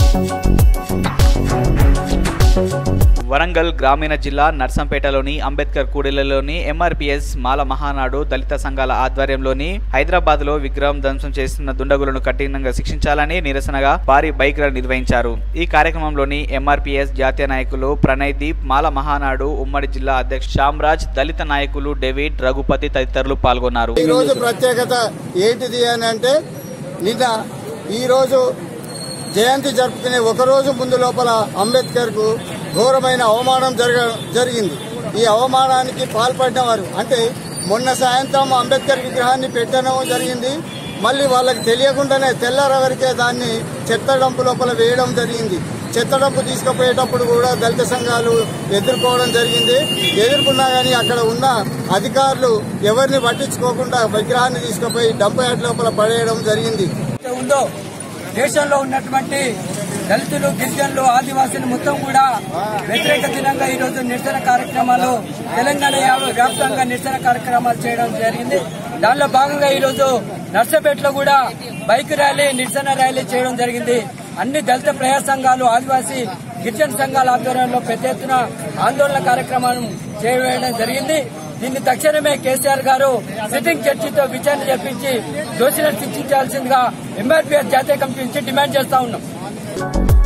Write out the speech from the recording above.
వరంగల్ గ్రామీణ జిల్లా నర్సంపేటలోని అంబేద్కర్ కూడలిలోని ఎంఆర్పీఎస్ మాల మహానాడు దళిత సంఘాల ఆధ్వర్యంలోని హైదరాబాద్ లో విగ్రహం ధ్వంసం చేస్తున్న దుండగులను కఠినంగా శిక్షించాలని నిరసనగా భారీ బైక్ ర్యాలీ నిర్వహించారు ఈ కార్యక్రమంలోని ఎంఆర్పీఎస్ జాతీయ నాయకులు ప్రణయ్ దీప్ మాల మహానాడు ఉమ్మడి జిల్లా అధ్యక్షుడు శ్యామ్రాజ్ దళిత నాయకులు డేవిడ్ రఘుపతి తదితరులు పాల్గొన్నారు ఈ రోజు ప్రత్యేకత ఏంటిది అని అంటే నిన్న ఈ రోజు జయంతి జరుపుకునే ఒక రోజు ముందు లోపల అంబేద్కర్ కు ఘోరమైన అవమానం జరగ జరిగింది ఈ అవమానానికి పాల్పడిన వారు అంటే మొన్న సాయంత్రం అంబేద్కర్ విగ్రహాన్ని పెట్టడం జరిగింది మళ్ళీ వాళ్ళకి తెలియకుండానే తెల్లారవరికే దాన్ని చెత్త డంపు లోపల వేయడం జరిగింది చెత్త డంపు తీసుకుపోయేటప్పుడు కూడా దళిత సంఘాలు ఎదుర్కోవడం జరిగింది ఎదుర్కొన్నా కానీ అక్కడ ఉన్న అధికారులు ఎవరిని పట్టించుకోకుండా విగ్రహాన్ని తీసుకుపోయి డంపు యార్డ్ లోపల పడేయడం జరిగింది ఏదైతే ఉందో దేశంలో ఉన్నటువంటి దళితులు గిరిజనులు ఆదివాసులు మొత్తం కూడా వ్యతిరేక దినంగా ఈ రోజు నిరసన కార్యక్రమాలు తెలంగాణ యావ- వ్యాప్తంగా నిరసన కార్యక్రమాలు చేయడం జరిగింది దానిలో భాగంగా ఈ రోజు నర్సపేటలో కూడా బైక్ ర్యాలీ నిరసన ర్యాలీ చేయడం జరిగింది అన్ని దళిత ప్రజా సంఘాలు ఆదివాసీ గిరిజన సంఘాల ఆధ్వర్యంలో పెద్ద ఎత్తున ఆందోళన కార్యక్రమం చేయడం జరిగింది దీన్ని తక్షణమే కేసీఆర్ గారు సిట్టింగ్ జడ్జితో విచారణ చేపించి దోషులను శిక్షించాల్సిందిగా ఎంఆర్పీఎస్ జాతీయ కమిటీ నుంచి డిమాండ్ చేస్తా ఉన్నాం